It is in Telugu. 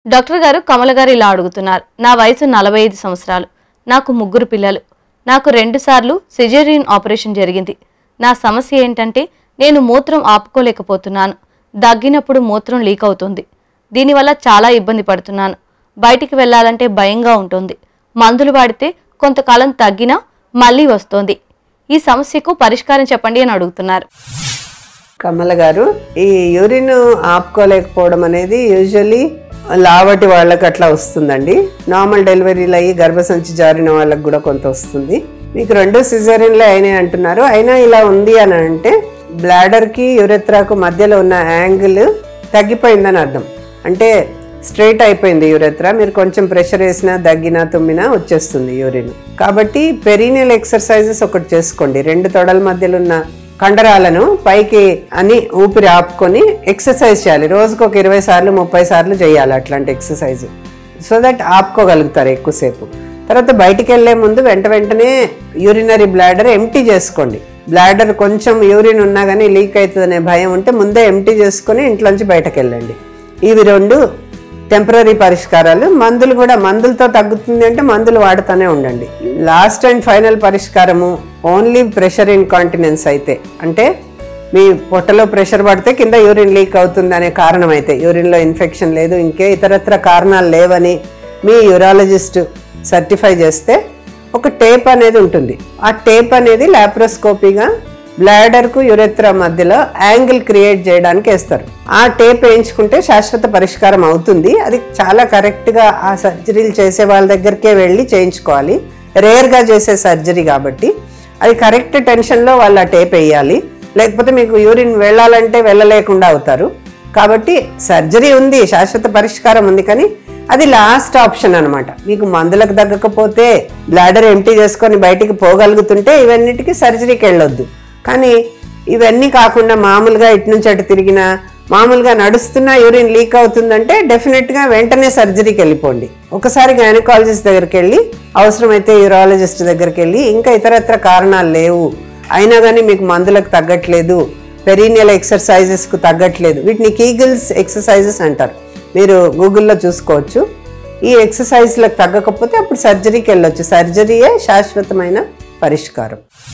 డాక్టర్ గారు కమల గారు ఇలా అడుగుతున్నారు నా వయసు నలభై ఐదు సంవత్సరాలు నాకు ముగ్గురు పిల్లలు నాకు రెండు సార్లు సిజేరియన్ ఆపరేషన్ జరిగింది నా సమస్య ఏంటంటే నేను మూత్రం ఆపుకోలేకపోతున్నాను దగ్గినప్పుడు మూత్రం లీక్ అవుతుంది దీనివల్ల చాలా ఇబ్బంది పడుతున్నాను బయటికి వెళ్ళాలంటే భయంగా ఉంటుంది మందులు వాడితే కొంతకాలం తగ్గినా మళ్ళీ వస్తోంది ఈ సమస్యకు పరిష్కారం చెప్పండి అని అడుగుతున్నారు కమల గారు ఈ యూరిన్ ఆపుకోలేకపోవడం అనేది యూజువల్లీ లావటి వాళ్ళకి అట్లా వస్తుందండి నార్మల్ డెలివరీలు అయ్యి గర్భసంచి జారిన వాళ్ళకి కూడా కొంత వస్తుంది మీకు రెండు సిజరీన్లే అయినాయి అంటున్నారు అయినా ఇలా ఉంది అని అంటే బ్లాడర్కి యురెత్రాకు మధ్యలో ఉన్న యాంగిల్ తగ్గిపోయిందని అర్థం అంటే స్ట్రైట్ అయిపోయింది యూరెత్రా మీరు కొంచెం ప్రెషర్ వేసినా దగ్గినా తుమ్మినా వచ్చేస్తుంది యూరిన్ కాబట్టి పెరీనియల్ ఎక్సర్సైజెస్ ఒకటి చేసుకోండి రెండు తొడల మధ్యలో ఉన్న కండరాలను పైకి అని ఊపిరి ఆపుకొని ఎక్సర్సైజ్ చేయాలి రోజుకు ఒక ఇరవై సార్లు ముప్పై సార్లు చేయాలి అట్లాంటి ఎక్సర్సైజ్ సో దట్ ఆపుకోగలుగుతారు ఎక్కువసేపు తర్వాత బయటికి వెళ్ళే ముందు వెంట వెంటనే యూరినరీ బ్లాడర్ ఎంటీ చేసుకోండి బ్లాడర్ కొంచెం యూరిన్ ఉన్నా కానీ లీక్ అవుతుందనే భయం ఉంటే ముందే ఎంటీ చేసుకొని ఇంట్లోంచి బయటకు వెళ్ళండి ఇవి రెండు టెంపరీ పరిష్కారాలు మందులు కూడా మందులతో తగ్గుతుంది అంటే మందులు వాడుతూనే ఉండండి లాస్ట్ అండ్ ఫైనల్ పరిష్కారము ఓన్లీ ప్రెషర్ ఇన్కాంటినెన్స్ అయితే అంటే మీ పొట్టలో ప్రెషర్ పడితే కింద యూరిన్ లీక్ అవుతుంది అనే కారణం అయితే యూరిన్లో ఇన్ఫెక్షన్ లేదు ఇంకే ఇతరత్ర కారణాలు లేవని మీ యూరాలజిస్ట్ సర్టిఫై చేస్తే ఒక టేప్ అనేది ఉంటుంది ఆ టేప్ అనేది లాప్రోస్కోపీగా బ్లాడర్కు యురెత్రా మధ్యలో యాంగిల్ క్రియేట్ చేయడానికి వేస్తారు ఆ టేప్ వేయించుకుంటే శాశ్వత పరిష్కారం అవుతుంది అది చాలా కరెక్ట్గా ఆ సర్జరీలు చేసే వాళ్ళ దగ్గరికే వెళ్ళి చేయించుకోవాలి రేర్గా చేసే సర్జరీ కాబట్టి అది కరెక్ట్ టెన్షన్లో వాళ్ళు ఆ టేప్ వేయాలి లేకపోతే మీకు యూరిన్ వెళ్ళాలంటే వెళ్ళలేకుండా అవుతారు కాబట్టి సర్జరీ ఉంది శాశ్వత పరిష్కారం ఉంది కానీ అది లాస్ట్ ఆప్షన్ అనమాట మీకు మందులకు తగ్గకపోతే బ్లాడర్ ఎంటీ చేసుకొని బయటికి పోగలుగుతుంటే ఇవన్నిటికీ సర్జరీకి వెళ్ళొద్దు కానీ ఇవన్నీ కాకుండా మామూలుగా ఇటు నుంచి అటు తిరిగినా మామూలుగా నడుస్తున్నా యూరిన్ లీక్ అవుతుందంటే డెఫినెట్గా వెంటనే సర్జరీకి వెళ్ళిపోండి ఒకసారి గైనకాలజిస్ట్ దగ్గరికి వెళ్ళి అవసరమైతే యూరాలజిస్ట్ దగ్గరికి వెళ్ళి ఇంకా ఇతరత్ర కారణాలు లేవు అయినా కానీ మీకు మందులకు తగ్గట్లేదు పెరీనియల్ ఎక్సర్సైజెస్కు తగ్గట్లేదు వీటిని కీగిల్స్ ఎక్సర్సైజెస్ అంటారు మీరు గూగుల్లో చూసుకోవచ్చు ఈ ఎక్సర్సైజ్లకు తగ్గకపోతే అప్పుడు సర్జరీకి వెళ్ళొచ్చు సర్జరీయే శాశ్వతమైన పరిష్కారం